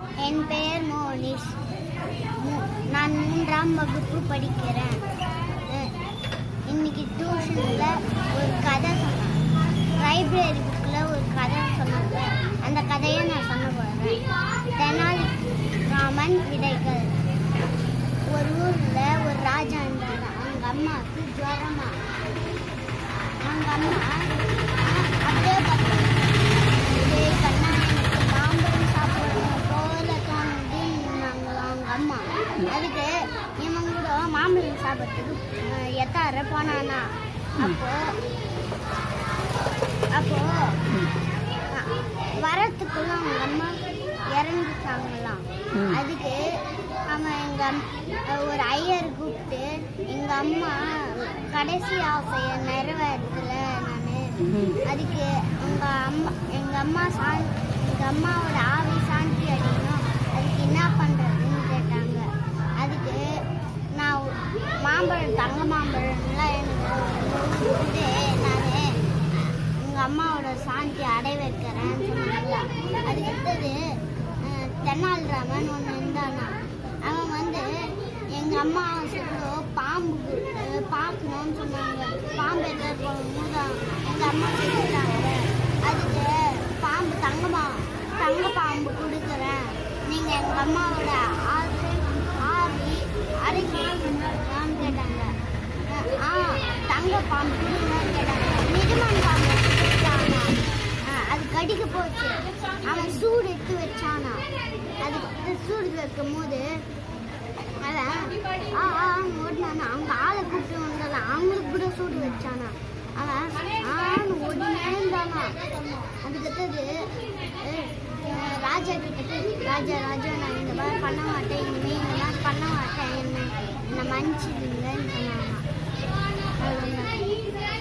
என் பெயர் மோனிஷ் மு- நான் மூன்றாம் வகுப்பு படிக்கிறேன் அஹ், இன்னைக்கு டியூஷனில் ஒரு கதை சொன்னாங்க லைப்ரரி புக்கில் ஒரு கதை சொன்னாங்க அந்த கதையை நான் சொல்ல போகிறேன் தெனாலி ராமன் விதைகள் ஒரு ஊரில் ஒரு ராஜா இருந்தார் அவங்க அம்மாவுக்கு ஜுரமா அவங்க அம்மா அஹ், அப்படியே பார்த்தாங்க டேய் கண்ணா எனக்கு மாம்பழம் சாப்பிடணும் போல தோணுதுன்னாங்க அவங்க அம்மா அதுக்கு இவன் கூட மாம்பழம் சாப்பிட்றதுக்கு அஹ், எத்தார போனானா அப்போ அப்போ அஹ், வரத்துக்குள்ள அவங்க அம்மா இறந்துட்டாங்களாம் ம். அதுக்கு அவன் எங்க அம்- ஒரு ஐயர் கூப்பிட்டு எங்க அம்மா கடைசி ஆசையை நிறைவேற்றல நானு ம். அதுக்கு உங்க அம்மா எங்க அம்மா சா எங்க அம்மாவோட ஆவி சாந்தி அடையணும் அதுக்கு என்ன பண்றதுன்னு கேட்டாங்க அதுக்கு நான் ஒ- மாம்பழம் தங்க மாம்பழம்லாம் எனக்கு கொடுத்து நான் எங்க அம்மாவோட சாந்தி அடை வைக்கிறேன்னு சொன்னாங்களா அதுக்கு அடுத்தது அஹ், தெனாலிராமன் ஒன்று இருந்தானா அவன் வந்து எங்க அம்மா சொல்ல பாம்பு அஹ், பார்க்கணும்னு சொன்னாங்க பாம்பு எங்க போகும்போது எங்க அம்மா சொல்லிட்டாங்க அதுக்கு பாம்பு தங்கமா தங்க பாம்பு கொடுக்குறேன் நீங்க எங்க அம்மாவோட ஆசை ஆவி அரைக்கலாம்னு கேட்டாங்க அஹ், ஆ தங்க பாம்பு கொடுங்கன்னு கேட்டாங்க நிஜமான் பாம்பு கொடுத்தானா அஹ், அது கடிக்க போச்சு அவன் சூடு எடுத்து வச்சானா அதுக்கு சூடு வைக்கும் போது அவன் ஆ ஆன்னு ஓடினானா அவங்க ஆளை கூப்பிட்டு வந்தானா அவங்களுக்கு கூட சூடு வச்சானா அவன் ஆன்னு ஓடினே இருந்தானா அதுக்கடுத்தது அஹ், அஹ், ராஜா கிட்ட போய், ராஜா ராஜா நான் இந்த மாதிரி பண்ண மாட்டேன் இனிமே இந்த மாதிரி பண்ண மாட்டேன் என்ன என்னை மன்னிச்சிடுங்கன்னு சொன்னாங்க அவ்வளவுதான்.